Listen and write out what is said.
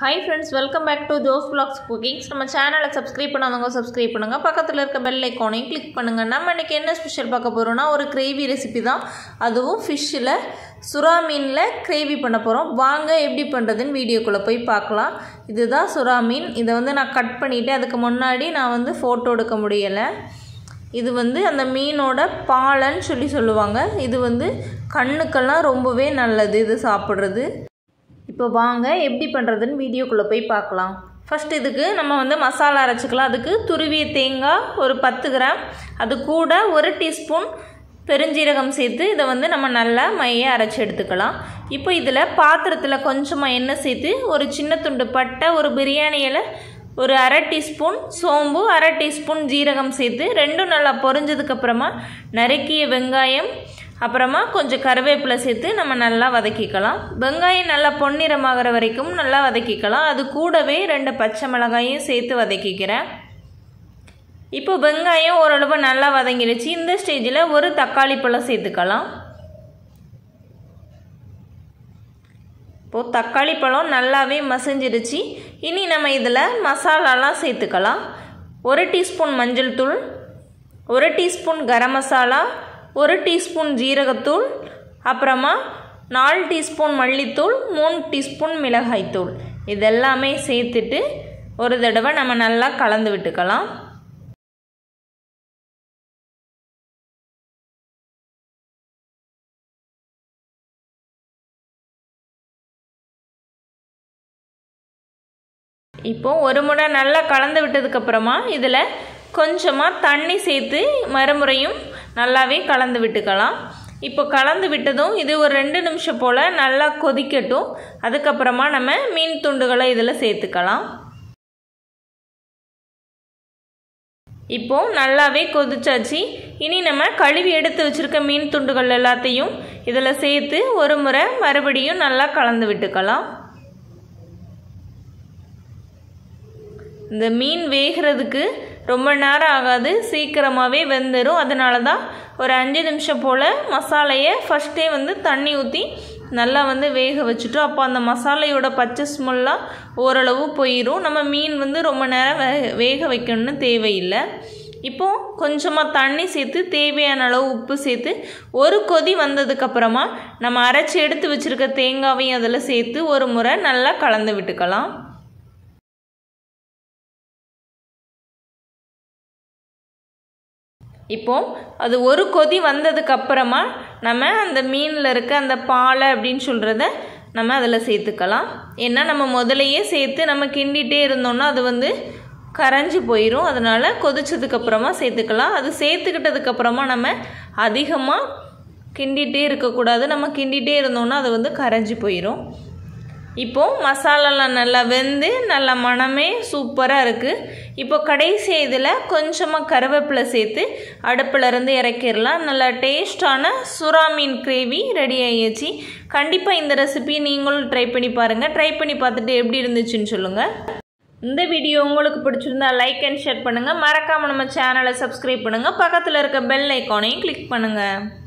hi friends welcome back to Jo's vlogs cookings நம்ம சேனலை subscribe பண்ணாதவங்க சப்ஸ்கிரைப் பண்ணுங்கள் பக்கத்தில் இருக்க பெல் ஐக்கானையும் கிளிக் பண்ணுங்கள் நம்ம இன்றைக்கி என்ன ஸ்பெஷல் பார்க்க போகிறோம்னா ஒரு கிரேவி ரெசிபி தான் அதுவும் ஃபிஷ்ஷில் சுறா மீனில் கிரேவி பண்ண போகிறோம் வாங்க எப்படி பண்ணுறதுன்னு வீடியோக்குள்ளே போய் பார்க்கலாம் இதுதான் சுறா மீன் இதை வந்து நான் கட் பண்ணிவிட்டு அதுக்கு முன்னாடி நான் வந்து ஃபோட்டோ எடுக்க முடியலை இது வந்து அந்த மீனோட பாலன்னு சொல்லி சொல்லுவாங்க இது வந்து கண்ணுக்கெல்லாம் ரொம்பவே நல்லது இது சாப்பிட்றது இப்போ வாங்க எப்படி பண்ணுறதுன்னு வீடியோக்குள்ளே போய் பார்க்கலாம் ஃபஸ்ட் இதுக்கு நம்ம வந்து மசாலா அரைச்சிக்கலாம் அதுக்கு துருவிய தேங்காய் ஒரு பத்து கிராம் அது கூட ஒரு டீஸ்பூன் பெருஞ்சீரகம் சேர்த்து இதை வந்து நம்ம நல்லா மைய அரைச்சி எடுத்துக்கலாம் இப்போ இதில் பாத்திரத்தில் கொஞ்சமாக எண்ணெய் சேர்த்து ஒரு சின்ன துண்டு பட்டை ஒரு பிரியாணி இலை ஒரு அரை டீஸ்பூன் சோம்பு அரை டீஸ்பூன் ஜீரகம் சேர்த்து ரெண்டும் நல்லா பொரிஞ்சதுக்கப்புறமா நறுக்கிய வெங்காயம் அப்புறமா கொஞ்சம் கருவேப்பிலை சேர்த்து நம்ம நல்லா வதக்கிக்கலாம் வெங்காயம் நல்லா பொன்னிறமாகிற வரைக்கும் நல்லா வதக்கிக்கலாம் அது கூடவே ரெண்டு பச்சை மிளகாயும் சேர்த்து வதக்கிக்கிறேன் இப்போ வெங்காயம் ஓரளவு நல்லா வதங்கிடுச்சு இந்த ஸ்டேஜில் ஒரு தக்காளி பழம் சேர்த்துக்கலாம் இப்போது தக்காளி பழம் நல்லாவே மசிஞ்சிருச்சு இனி நம்ம இதில் மசாலாலாம் சேர்த்துக்கலாம் ஒரு டீஸ்பூன் மஞ்சள் தூள் ஒரு டீஸ்பூன் கரம் மசாலா ஒரு டீஸ்பூன் ஜீரகத்தூள் அப்புறமா நாலு டீஸ்பூன் மல்லித்தூள் மூணு டீஸ்பூன் மிளகாய்த்தூள் இதெல்லாமே சேர்த்துட்டு ஒரு தடவை நம்ம நல்லா கலந்து விட்டுக்கலாம் இப்போ ஒரு முறை நல்லா கலந்து விட்டதுக்கப்புறமா இதில் கொஞ்சமாக தண்ணி சேர்த்து மறுமுறையும் நல்லாவே கலந்து விட்டுக்கலாம் இப்போ கலந்து விட்டதும் இது ஒரு ரெண்டு நிமிஷம் போல் நல்லா கொதிக்கட்டும் அதுக்கப்புறமா நம்ம மீன் துண்டுகளை இதில் சேர்த்துக்கலாம் இப்போ நல்லாவே கொதிச்சாச்சு இனி நம்ம கழுவி எடுத்து வச்சுருக்க மீன் துண்டுகள் எல்லாத்தையும் இதில் சேர்த்து ஒரு முறை மறுபடியும் நல்லா கலந்து விட்டுக்கலாம் இந்த மீன் வேகிறதுக்கு ரொம்ப நேரம் ஆகாது சீக்கிரமாகவே வெந்துடும் அதனால தான் ஒரு அஞ்சு நிமிஷம் போல் மசாலையை ஃபஸ்ட்டே வந்து தண்ணி ஊற்றி நல்லா வந்து வேக வச்சுட்டோம் அப்போ அந்த மசாலையோட பச்சை ஸ்மெல்லாம் ஓரளவு போயிடும் நம்ம மீன் வந்து ரொம்ப நேரம் வே வேக வைக்கணும்னு தேவையில்லை இப்போது கொஞ்சமாக தண்ணி சேர்த்து தேவையான அளவு உப்பு சேர்த்து ஒரு கொதி வந்ததுக்கப்புறமா நம்ம அரைச்சி எடுத்து வச்சுருக்க தேங்காவையும் அதில் சேர்த்து ஒரு முறை நல்லா கலந்து விட்டுக்கலாம் இப்போ அது ஒரு கொதி வந்ததுக்கு அப்புறமா நம்ம அந்த மீனில் இருக்க அந்த பாலை அப்படின்னு சொல்கிறத நம்ம அதில் சேர்த்துக்கலாம் ஏன்னா நம்ம முதலையே சேர்த்து நம்ம கிண்டிகிட்டே இருந்தோம்னா அது வந்து கரைஞ்சி போயிடும் அதனால் கொதிச்சதுக்கப்புறமா சேர்த்துக்கலாம் அது சேர்த்துக்கிட்டதுக்கப்புறமா நம்ம அதிகமாக கிண்டிகிட்டே இருக்கக்கூடாது நம்ம கிண்டிகிட்டே இருந்தோம்னா அது வந்து கரைஞ்சி போயிடும் இப்போது மசாலாலாம் நல்லா வெந்து நல்ல மணமே சூப்பராக இருக்குது இப்போ கடைசி இதில் கொஞ்சமாக கருவேப்பிலை சேர்த்து அடுப்பில் இருந்து இறக்கிடலாம் நல்லா டேஸ்டான சுறா மீன் கிரேவி ரெடி ஆகிடுச்சு கண்டிப்பாக இந்த ரெசிபி நீங்களும் ட்ரை பண்ணி பாருங்கள் ட்ரை பண்ணி பார்த்துட்டு எப்படி இருந்துச்சுன்னு சொல்லுங்கள் இந்த வீடியோ உங்களுக்கு பிடிச்சிருந்தா லைக் அண்ட் ஷேர் பண்ணுங்கள் மறக்காமல் நம்ம சேனலை சப்ஸ்கிரைப் பண்ணுங்கள் பக்கத்தில் இருக்க பெல் ஐக்கானையும் கிளிக் பண்ணுங்கள்